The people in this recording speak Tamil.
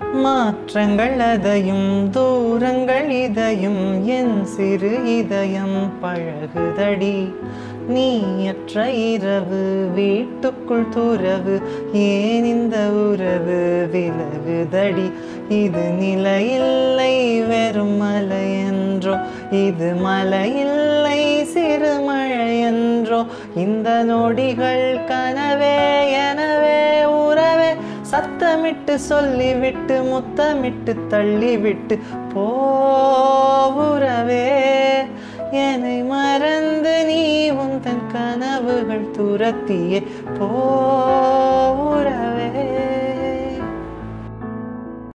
மாற்றங்கள் அதையும் தூரங்கள் இதையும் என் சிறு இதயம் பழகுதடி நீயற்ற இரவு வீட்டுக்குள் துறவு ஏன் இந்த உறவு விலகுதடி இது நிலையில்லை வெறும் மலை என்றோ இது மலையில்லை சிறு மழை என்றோ இந்த நொடிகள் கனவே எனவே உறவே சத்தமிட்டு சொல்லிவிட்டு முத்தமிட்டு தள்ளிவிட்டு போவுறவே என்னை மறந்து நீ உந்தன் கனவுகள் துரத்தியே போவுறவே